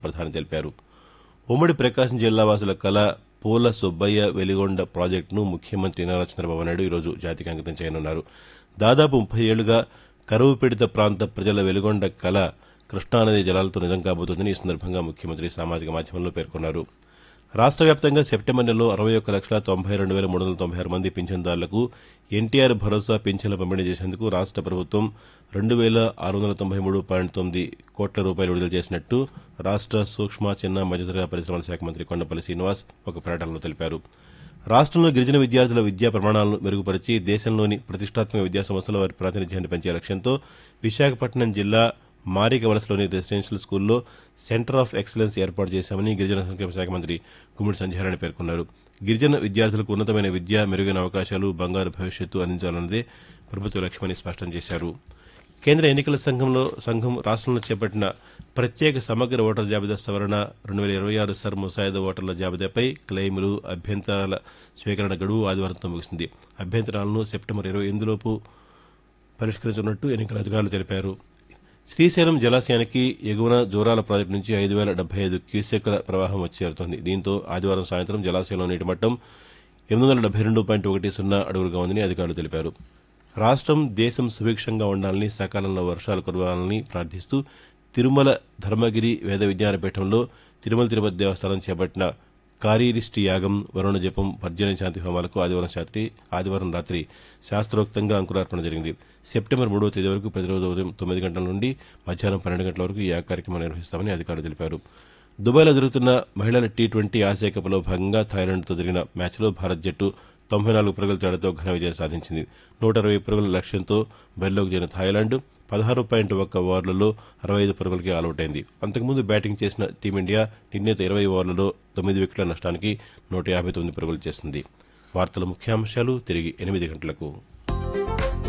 ప్రధాని తెలిపారు ఉమ్మడి ప్రకాశం జిల్లా వాసుల కళ పూల సుబ్బయ్య వెలిగొండ ప్రాజెక్టును ముఖ్యమంత్రి నారా చంద్రబాబు నాయుడు ఈరోజు జాతికి అంకితం చేయనున్నారు దాదాపు ముప్పై ఏళ్లుగా కరువు పీడిత ప్రాంత ప్రజల వెలుగొండ కళ కృష్ణానది జలాలతో నిజం కాబోతోందని ఈ సందర్భంగా ముఖ్యమంత్రి సామాజిక మాధ్యమంలో పేర్కొన్నారు రాష్ట్ర వ్యాప్తంగా సెప్టెంబర్ నెలలో అరవై ఒక్క లక్షల తొంభై రెండు వేల మూడు వందల తొంభై ఆరు మంది పింఛన్దారులకు ఎన్టీఆర్ భరోసా పింఛన్ల పంపిణీ చేసేందుకు రాష్ట్ర ప్రభుత్వం రెండు వేల ఆరు వందల తొంభై మూడు పాయింట్ తొమ్మిది కోట్ల రూపాయలు విడుదల చేసినట్టు రాష్ట్ర సూక్ష్మ చిన్న మధ్యతరగతి పరిశ్రమల శాఖ మంత్రి కొండపల్లి శ్రీనివాస్ ఒక ప్రకటనలో తెలిపారు రాష్ట్రంలో గిరిజన విద్యార్థుల విద్యా ప్రమాణాలను మెరుగుపరిచి దేశంలోని ప్రతిష్టాత్మక విద్యా సంస్థల వారి ప్రాతినిధ్యాన్ని పెంచే లక్ష్యంతో విశాఖపట్నం జిల్లా మారిక వలసలోని రెసిడెన్షియల్ స్కూల్లో సెంటర్ ఆఫ్ ఎక్సలెన్స్ ఏర్పాటు చేశామని గిరిజన సంక్షేమ శాఖ మంత్రి గుమ్మడి సంధ్యారాణి పేర్కొన్నారు గిరిజన విద్యార్థులకు ఉన్నతమైన విద్య మెరుగైన అవకాశాలు బంగారు భవిష్యత్తు అందించాలన్నదే ప్రభుత్వ లక్ష్యమని స్పష్టం చేశారు కేంద్ర ఎన్నికల సంఘంలో సంఘం రాష్ట్రంలో చేపట్టిన ప్రత్యేక సమగ్ర ఓటర్ జాబితా సవరణ రెండు వేల ఇరవై ఆరు సర్ ముసాయిదా ఓటర్ల జాబితాపై క్లెయిములు అభ్యంతరాల స్వీకరణ గడువు ఆదివారంతో ముగిసింది అభ్యంతరాలను సెప్టెంబర్ ఇరవై ఎనిమిదిలోపు పరిష్కరించనున్నట్టు ఎన్నికల అధికారులు తెలిపారు శ్రీశైలం జలాశయానికి ఎగువన జోరాల ప్రాజెక్టు నుంచి ఐదు వేల డెబ్బై ఐదు క్యూసెక్ల ప్రవాహం వచ్చి చేరుతోంది దీంతో ఆదివారం సాయంత్రం జలాశయంలో నీటి మట్టం ఎనిమిది వందల డెబ్బై రెండు పాయింట్ ఒకటి సున్నా అడుగులుగా ఉందని అధికారులు తెలిపారు రాష్ట్రం దేశం సుభిక్షంగా ఉండాలని సకాలంలో వర్షాలు కురవాలని ప్రార్థిస్తూ తిరుమల ధర్మగిరి వేద విజ్ఞాన పీఠంలో తిరుమల తిరుపతి దేవస్థానం చేపట్టిన కార్యరిష్టి యాగం వరుణ జపం పర్జన్య శాంతి హోమాలకు ఆదివారం రాత్రి ఆదివారం రాత్రి శాస్త్రోక్తంగా అంకురార్పణ జరిగింది సెప్టెంబర్ మూడవ తేదీ వరకు ప్రతిరోజు ఉదయం తొమ్మిది గంటల నుండి మధ్యాహ్నం పన్నెండు గంటల వరకు ఈ యాగ కార్యక్రమం నిర్వహిస్తామని అధికారులు తెలిపారు దుబాయ్లో జరుగుతున్న మహిళల టీ ట్వంటీ ఆసియా కప్లో భాగంగా థాయిలాండ్తో జరిగిన మ్యాచ్లో భారత్ జట్టు తొంభై నాలుగు పరుగుల తేడాతో ఘన విజయం సాధించింది నూట అరవై పరుగుల లక్ష్యంతో బరిలోకి చేరిన థాయిలాండ్ పదహారు పాయింట్ ఒక్క ఓవర్లలో అరవై ఐదు పరుగులకి ఆలౌట్ అయింది అంతకుముందు బ్యాటింగ్ చేసిన టీమిండియా నిర్ణీత ఇరవై ఓవర్లలో తొమ్మిది వికెట్ల నష్టానికి నూట యాభై తొమ్మిది పరుగులు చేసింది వార్తల ముఖ్యాంశాలు తిరిగి ఎనిమిది గంటలకు